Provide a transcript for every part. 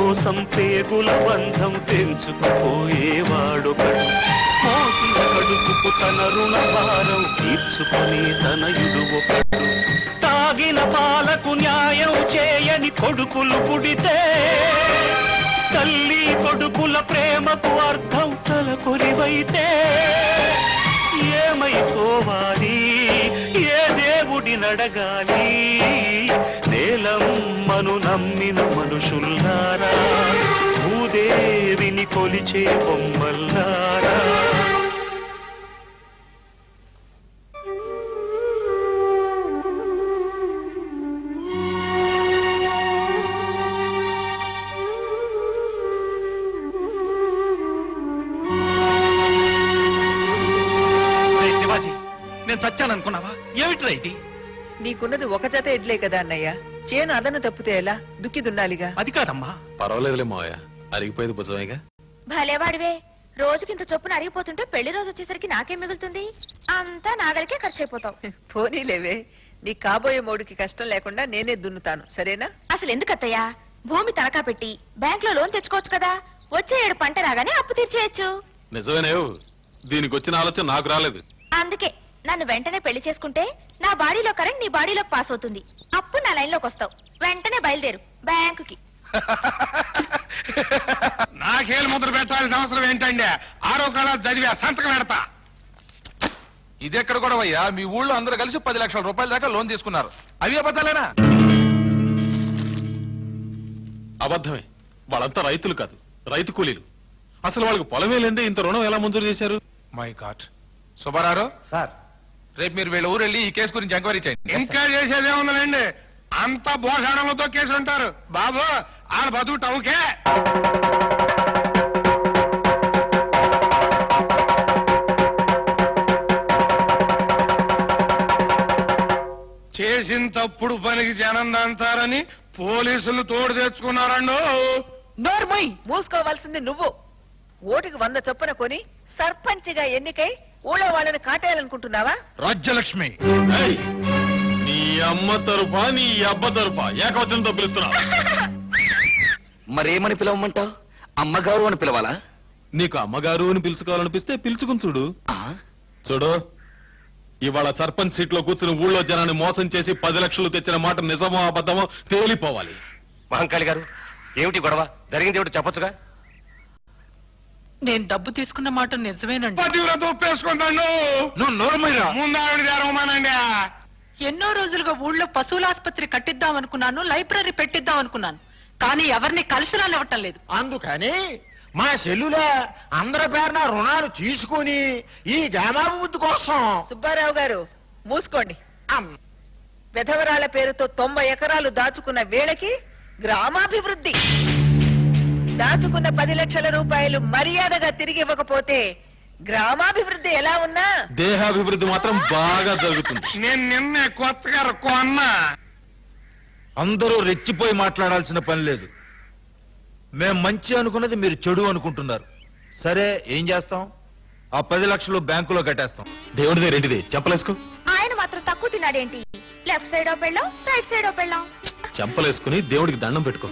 కోసం పేగుల బంధం తెంచుకుపోయేవాడొకడు మోసిన కడుపుకు తన రుణ భారం తీర్చుకునే తనయుడు ఒకడు తాగిన పాలకు న్యాయం చేయని కొడుకులు పుడితే తల్లి కొడుకుల ప్రేమకు అర్థం తలకొరివైతే ఏమైపోవాలి ఏ దేవుడి నడగాలి నేలమ్మను నమ్మిన మనుషుల్లారా భూదేవిని కొలిచే బొమ్మల్లారా రేయ్ శివాజీ నేను చచ్చాననుకున్నావా ఏమిట్రా ఇది నీకున్నది ఒక జత ఎడ్లే కదా అన్నయ్య చేను అదను తప్పితే ఎలా దుక్కి దున్నాలిగా అది కాదమ్మా పర్వాలేదులే మావయ్య అరిగిపోయేది భుజమేగా భలేవాడివే రోజుకింత చొప్పున అరిగిపోతుంటే పెళ్లి రోజు వచ్చేసరికి నాకేం మిగులుతుంది అంతా నాగలికే ఖర్చు అయిపోతావు పోనీలేవే నీ కాబోయే మోడుకి కష్టం లేకుండా నేనే దున్నుతాను సరేనా అసలు ఎందుకత్తయ్యా భూమి తనఖా పెట్టి బ్యాంక్ లో లోన్ తెచ్చుకోవచ్చు కదా వచ్చే ఏడు పంట రాగానే అప్పు తీర్చేయచ్చు నిజమేనేవు దీనికి వచ్చిన ఆలోచన నాకు రాలేదు అందుకే నన్ను వెంటనే పెళ్లి చేసుకుంటే నా బాడీలో కరెంట్ నీ బాడీలోకి పాస్ అవుతుంది అప్పుడు నా లైన్ లోకి వస్తావు వెంటనే బయలుదేరు బ్యాంకుకి నాకేలు ముద్ర పెట్టాల్సిన అవసరం ఏంటండి ఆరో కళ చదివా సంతకం పెడతా ఇది ఎక్కడ కూడా అయ్యా మీ ఊళ్ళో అందరూ కలిసి పది లక్షల రూపాయల దాకా లోన్ తీసుకున్నారు అవి అబద్ధాలేనా అబద్ధమే వాళ్ళంతా రైతులు కాదు రైతు కూలీలు అసలు వాళ్ళకి పొలమే లేదే ఇంత రుణం ఎలా మంజూరు చేశారు మై గాడ్ సుబ్బారావు సార్ రేపు మీరు వీళ్ళ ఊరు వెళ్ళి ఈ కేసు గురించి ఎంక్వైరీ చేయండి ఇంకా చేసేదే ఉందండి అంత భోషాణంలో కేసు ఉంటారు బాబు ఆడ బతుకు టౌకే చేసిన తప్పుడు పనికి జనం దంతారని పోలీసులు తోడు తెచ్చుకున్నారండు నోర్మయ్ మూసుకోవాల్సింది నువ్వు ఓటుకి వంద చొప్పున కొని సర్పంచ్గా ఎన్నికై ఊళ్ళో వాళ్ళని కాటేయాలనుకుంటున్నావా రాజ్యలక్ష్మి ఏయ్! నీ అమ్మ తరఫా నీ అబ్బ తరఫా ఏకవచనంతో పిలుస్తున్నా మరేమని పిలవమంటావు అమ్మగారు అని పిలవాలా నీకు అమ్మగారు అని పిలుచుకోవాలనిపిస్తే పిలుచుకుని చూడు ఆ? చూడు ఇవాళ సర్పంచ్ సీట్ లో కూర్చుని ఊళ్ళో జనాన్ని మోసం చేసి పది లక్షలు తెచ్చిన మాట నిజమో అబద్ధమో తేలిపోవాలి మహంకాళి గారు ఏమిటి గొడవ జరిగింది ఏమిటి చెప్పొచ్చుగా నేను డబ్బు తీసుకున్న మాట నిజమేనండి పతివ్రత ఒప్పేసుకుంటాను నువ్వు నోరమైరా ముందు ఆవిడ తెరవమానండి ఎన్నో రోజులుగా ఊళ్ళో పశువుల ఆసుపత్రి కట్టిద్దాం అనుకున్నాను లైబ్రరీ పెట్టిద్దాం అనుకున్నాను కానీ ఎవరిని కలిసి రానివ్వటం లేదు అందుకని మా సెల్లులే అందరి పేరున రుణాలు తీసుకుని ఈ గ్రామాభివృద్ధి కోసం సుబ్బారావు గారు మూసుకోండి అమ్, విధవరాల పేరుతో తొంభై ఎకరాలు దాచుకున్న వేళకి గ్రామాభివృద్ధి దాచుకున్న పది లక్షల రూపాయలు మర్యాదగా తిరిగి ఇవ్వకపోతే గ్రామాభివృద్ధి ఎలా ఉన్నా దేహాభివృద్ధి మాత్రం బాగా జరుగుతుంది నేను నిన్నే కొత్తగా కొన్నా అందరూ రెచ్చిపోయి మాట్లాడాల్సిన పని లేదు మేం మంచి అనుకున్నది మీరు చెడు అనుకుంటున్నారు సరే ఏం చేస్తాం ఆ పది లక్షలు బ్యాంకులో కట్టేస్తాం దేవుడిదే రెండిదే చెప్పలేసుకో ఆయన మాత్రం తక్కువ తిన్నాడేంటి లెఫ్ట్ సైడ్ ఓ పెళ్ళం రైట్ సైడ్ ఓ పెళ్ళం చెంపలేసుకుని దేవుడికి దండం పెట్టుకో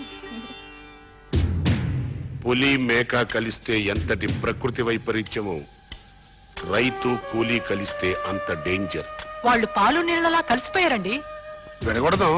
పులి మేక కలిస్తే ఎంతటి ప్రకృతి వైపరీత్యమో రైతు కూలీ కలిస్తే అంత డేంజర్ వాళ్ళు పాలు నీళ్ళలా కలిసిపోయారండి వినకూడదాం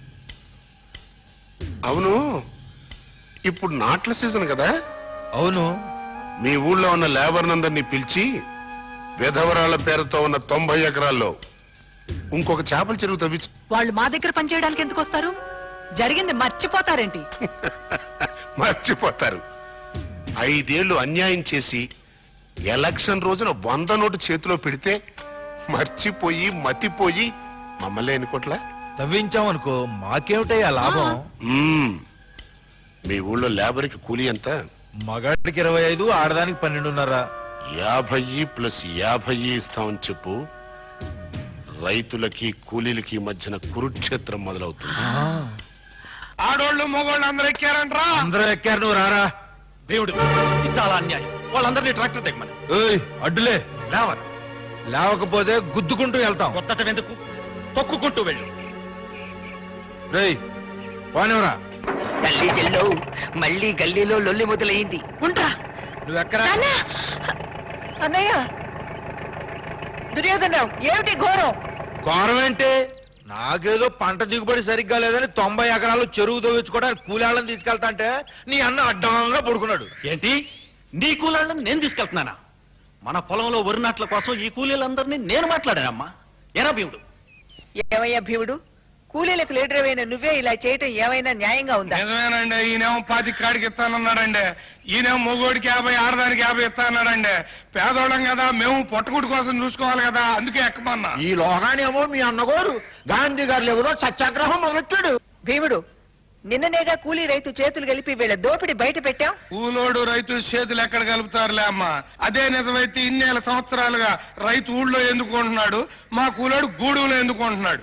అవును ఇప్పుడు నాట్ల సీజన్ కదా అవును మీ ఊళ్ళో ఉన్న లేబర్ నందరినీ పిలిచి విధవరాల పేరుతో ఉన్న తొంభై ఎకరాల్లో ఇంకొక చేపల చెరువు తవ్వించు వాళ్ళు మా దగ్గర పనిచేయడానికి ఎందుకు వస్తారు జరిగింది మర్చిపోతారేంటి మర్చిపోతారు ఐదేళ్లు అన్యాయం చేసి ఎలక్షన్ రోజున వంద నోటు చేతిలో పెడితే మర్చిపోయి మతిపోయి మమ్మల్ని అనుకోట్లా తవ్వించామనుకో మాకేమిటయ్యా లాభం మ్మ్. మీ ఊళ్ళో లేబర్కి కూలీ ఎంత మగాడికి ఇరవై ఐదు ఆడదానికి పన్నెండున్నర యాభై ప్లస్ యాభై ఇస్తామని చెప్పు రైతులకి కూలీలకి మధ్యన కురుక్షేత్రం మొదలవుతుంది ఆడోళ్ళు మగోళ్ళు అందరూ ఎక్కారంట్రా అందరూ ఎక్కారు నువ్వు రారా దేవుడు ఇది చాలా అన్యాయం వాళ్ళందరినీ ట్రాక్టర్ దిగమని ఏయ్ అడ్డులే లేవరు లేవకపోతే గుద్దుకుంటూ వెళ్తాం కొత్తటం ఎందుకు తొక్కుకుంటూ వెళ్ళు రేయ్ పోనివరా తల్లి చెల్లో మళ్ళీ గల్లీలో లొల్లి మొదలైంది ఉంటా నువ్వెక్కడ అన్నయ్య దుర్యోధనరావు ఏమిటి ఘోరం ఘోరం ఏంటి నాకేదో పంట దిగుబడి సరిగ్గా లేదని తొంభై ఎకరాలు చెరువు తవ్వించుకోవడానికి కూలాళ్ళని తీసుకెళ్తా అంటే నీ అన్న అడ్డంగా పడుకున్నాడు ఏంటి నీ కూలీళ్ళని నేను తీసుకెళ్తున్నానా మన పొలంలో వరి నాట్ల కోసం ఈ కూలీలందరినీ నేను మాట్లాడానమ్మా ఎరా భీముడు ఏమయ్యా భీముడు కూలీలకు లీడర్ అయిన నువ్వే ఇలా చేయటం ఏమైనా న్యాయంగా ఉందా నిజమేనండి ఈయనేమో పాతి కాడికి ఇస్తానన్నాడండి ఈయనేమో మొగోడికి యాభై ఆడదానికి యాభై ఇస్తానన్నాడండి పేదోళ్ళం కదా మేము పొట్టకుడి కోసం చూసుకోవాలి కదా అందుకే ఎక్కమన్నా ఈ లోగానేమో మీ అన్నగోరు గాంధీ గారు ఎవరో సత్యాగ్రహం మొదలెట్టాడు భీముడు నిన్ననేగా కూలీ రైతు చేతులు కలిపి వీళ్ళ దోపిడి బయట పెట్టాం ఊలోడు రైతు చేతులు ఎక్కడ కలుపుతారులే అమ్మ అదే నిజమైతే ఇన్నేళ్ళ సంవత్సరాలుగా రైతు ఊళ్ళో ఎందుకు ఉంటున్నాడు మా కూలోడు గూడులో ఎందుకు ఉంటున్నాడు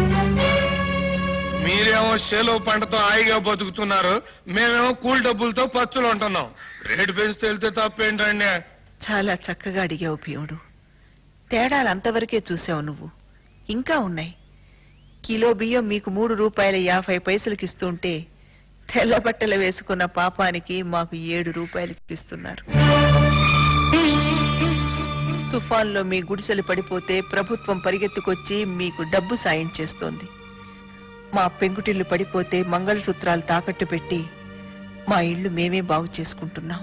మీరేమో చేలో పంటతో హాయిగా బతుకుతున్నారు మేమేమో కూలి డబ్బులతో పచ్చులు ఉంటున్నాం రేటు పెంచితే వెళ్తే తప్పేంటండి చాలా చక్కగా అడిగావు భీముడు తేడాలు అంతవరకే చూసావు నువ్వు ఇంకా ఉన్నాయి కిలో బియ్యం మీకు మూడు రూపాయల యాభై పైసలకి ఇస్తుంటే తెల్ల బట్టలు వేసుకున్న పాపానికి మాకు ఏడు రూపాయలకి ఇస్తున్నారు తుఫాన్లో మీ గుడిసెలు పడిపోతే ప్రభుత్వం పరిగెత్తుకొచ్చి మీకు డబ్బు సాయం చేస్తోంది మా పెంకుటిల్లు పడిపోతే మంగళసూత్రాలు తాకట్టు పెట్టి మా ఇళ్లు మేమే బాగు చేసుకుంటున్నాం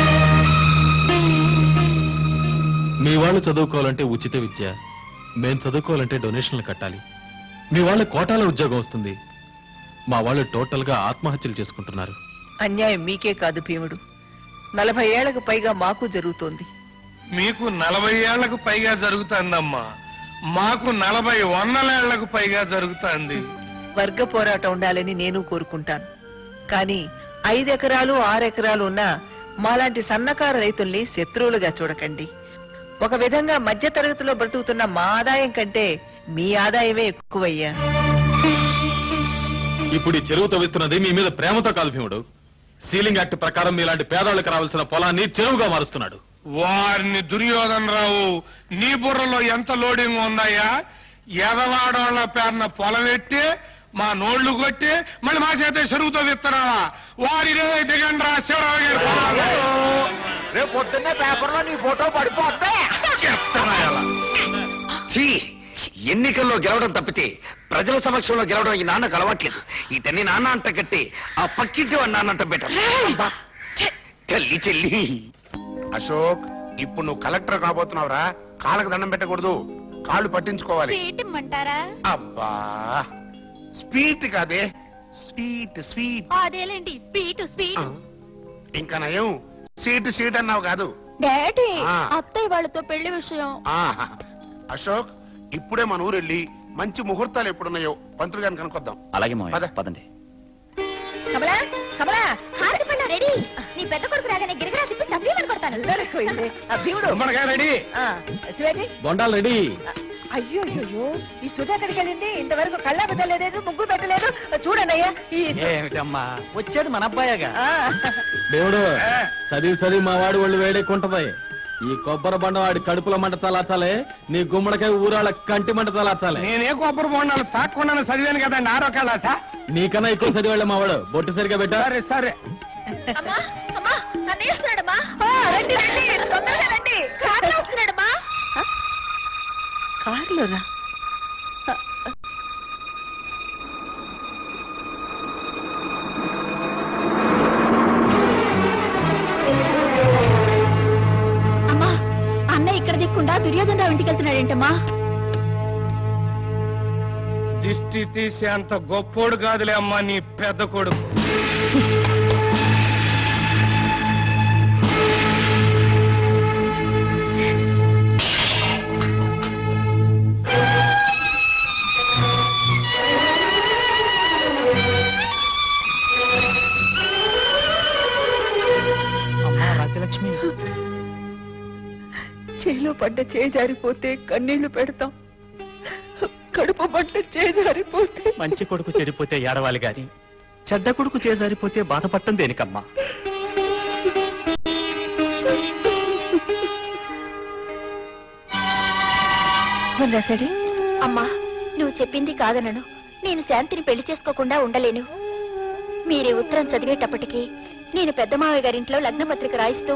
మీ వాళ్ళు చదువుకోవాలంటే ఉచిత విద్య మేం చదువుకోవాలంటే డొనేషన్లు కట్టాలి మీ వాళ్ళ కోటాల ఉద్యోగం వస్తుంది మా వాళ్ళు టోటల్ గా ఆత్మహత్యలు చేసుకుంటున్నారు అన్యాయం మీకే కాదు భీముడు నలభై ఏళ్లకు పైగా మాకు జరుగుతోంది మీకు నలభై ఏళ్లకు పైగా జరుగుతుందమ్మా మాకు నలభై వందలేళ్లకు పైగా జరుగుతుంది వర్గ పోరాటం ఉండాలని నేను కోరుకుంటాను కానీ ఐదెకరాలు ఆరెకరాలు ఉన్న మాలాంటి సన్నకారు రైతుల్ని శత్రువులుగా చూడకండి ఒక విధంగా మధ్య తరగతిలో బ్రతుకుతున్న మా ఆదాయం కంటే మీ ఆదాయమే ఎక్కువయ్యా ఇప్పుడు ఈ చెరువు తవ్విస్తున్నది మీ మీద ప్రేమతో కాదు భీముడు సీలింగ్ యాక్ట్ ప్రకారం మీలాంటి పేదవాళ్ళకి రావాల్సిన పొలాన్ని చెరువుగా మారుస్తున్నాడు వారిని దుర్యోధన రావు నీ బుర్రలో ఎంత లోడింగ్ ఉందయ్యా ఎదవాడోళ్ళ పేరున పొలమెట్టి మా నోళ్లు కొట్టి మళ్ళీ మా చేత చెరువుతో విత్తనావా వారినే దిగండ్రా శివరావు గారి పొలాలు. రేపు పొద్దున్నే పేపర్లో నీ ఫోటో పడిపోతే ఛీ! ఎన్నికల్లో గెలవడం తప్పితే ప్రజల సమక్షంలో గెలవడం ఈ నాన్నకు అలవాట్లేదు ఇతన్ని నాన్న అంట కట్టి ఆ పక్కింటి వాడు నాన్న అంట బెటర్ తల్లి చెల్లి అశోక్ ఇప్పుడు నువ్వు కలెక్టర్ కాబోతున్నావురా కాళ్ళకు దండం పెట్టకూడదు కాళ్ళు పట్టించుకోవాలి ఇమ్మంటారా అబ్బా స్వీట్ కాదే స్వీట్ స్వీట్ అదేలేండి స్వీట్ స్వీట్ ఇంకా నయం సీట్ సీట్ అన్నావు కాదు డాడీ ఆ. అత్తయ్య వాళ్ళతో పెళ్లి విషయం ఆహా. అశోక్ ఇప్పుడే మన ఊరు వెళ్ళి మంచి ముహూర్తాలు ఎప్పుడున్నాయో పంతులు గారిని కనుక్కొద్దాం అలాగే పద. పదండి కమలా కమలా హారతి పళ్ళ రెడీ నీ పెద్ద కొడుకు రాగానే గిరిగిరా తిప్పి తప్పి కొడతాను ఆ భీముడు గుమ్మడికాయ రెడీ ఆ, శివాజీ బొండాలు రెడీ అయ్యో అయ్యో ఈ సుధా ఎక్కడికి వెళ్ళింది ఇంతవరకు కళ్ళ పెట్టలేదు ముగ్గురు పెట్టలేదు చూడన్నయ్యా ఈ ఏమిటమ్మా వచ్చేది మన అబ్బాయిగా ఆ, దేవుడు చదివి చదివి మా వాడు ఒళ్ళు వేడెక్కుంటది ఈ కొబ్బరి బండ వాడి కడుపుల మంట చలాచాలే నీ గుమ్మడికాయ ఊరాళ్ళ కంటి మంట చలాచాలే నేనే కొబ్బరి బొండాలు తాకుండా చదివాను కదండి ఆరో కళాసా నీకన్నా ఎక్కువ చదివాళ్ళ మా వాడు బొట్టు సరిగా పెట్టా సరే సరే అమ్మా అమ్మా నన్ను వేస్తున్నాడమ్మా ఆ, రండి రండి తొందరగా రండి కారులో వస్తున్నాడమ్మా కారులోనా అమ్మా అన్న ఇక్కడ దిక్కుండా దుర్యోధన రావు ఇంటికి వెళ్తున్నాడేంటమ్మా దిష్టి తీసే అంత గొప్పోడు కాదులే అమ్మా నీ పెద్ద కొడుకు రాజ్యలక్ష్మి చేలో పడ్డ చేజారిపోతే కన్నీళ్లు పెడతాం కడుపు పడ్డ చేజారిపోతే మంచి కొడుకు చెడిపోతే ఏడవాలి గాని చెడ్డ కొడుకు చేజారిపోతే బాధపడటం దేనికమ్మా రాశాడు అమ్మా నువ్వు చెప్పింది కాదనను నేను శాంతిని పెళ్లి చేసుకోకుండా ఉండలేను మీరే ఉత్తరం చదివేటప్పటికి నేను పెద్ద మావయ్య గారింట్లో లగ్న పత్రిక రాయిస్తూ